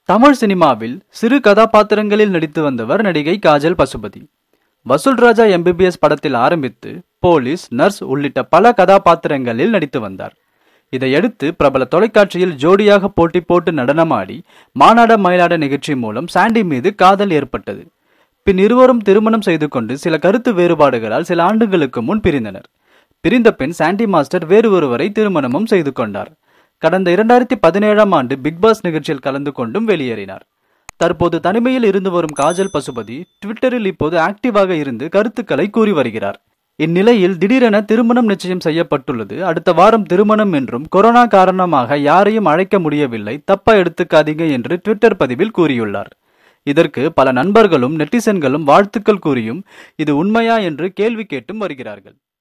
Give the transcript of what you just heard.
தமிழ் சினிமாவில் சிறு கதாபாத்திரங்களில் நடித்து வந்தவர் நடிகை காஜல் பசுபதி வசூல் ராஜா எம்பிபிஎஸ் படத்தில் ஆரம்பித்து போலீஸ் நர்ஸ் உள்ளிட்ட பல கதாபாத்திரங்களில் நடித்து வந்தார் இதையடுத்து பிரபல தொலைக்காட்சியில் ஜோடியாக போட்டி போட்டு நடனமாடி மானாட மயிலாட நிகழ்ச்சி மூலம் சாண்டி மீது காதல் ஏற்பட்டது பின் இருவரும் திருமணம் செய்து கொண்டு சில கருத்து வேறுபாடுகளால் சில ஆண்டுகளுக்கு முன் பிரிந்தனர் பிரிந்த பின் சாண்டி மாஸ்டர் வேறு ஒருவரை திருமணமும் செய்து கொண்டார் கடந்த இரண்டாயிரத்தி பதினேழாம் ஆண்டு பிக்பாஸ் நிகழ்ச்சியில் கலந்து கொண்டும் வெளியேறினார் தற்போது தனிமையில் இருந்து வரும் காஜல் பசுபதி ட்விட்டரில் இப்போது ஆக்டிவாக இருந்து கருத்துக்களை கூறி வருகிறார் இந்நிலையில் திடீரென திருமணம் நிச்சயம் செய்யப்பட்டுள்ளது அடுத்த வாரம் திருமணம் என்றும் கொரோனா காரணமாக யாரையும் அழைக்க முடியவில்லை தப்பா எடுத்துக்காதீங்க என்று ட்விட்டர் பதிவில் கூறியுள்ளார் இதற்கு பல நண்பர்களும் நெட்டிசன்களும் வாழ்த்துக்கள் கூறியும் இது உண்மையா என்று கேள்வி கேட்டும் வருகிறார்கள்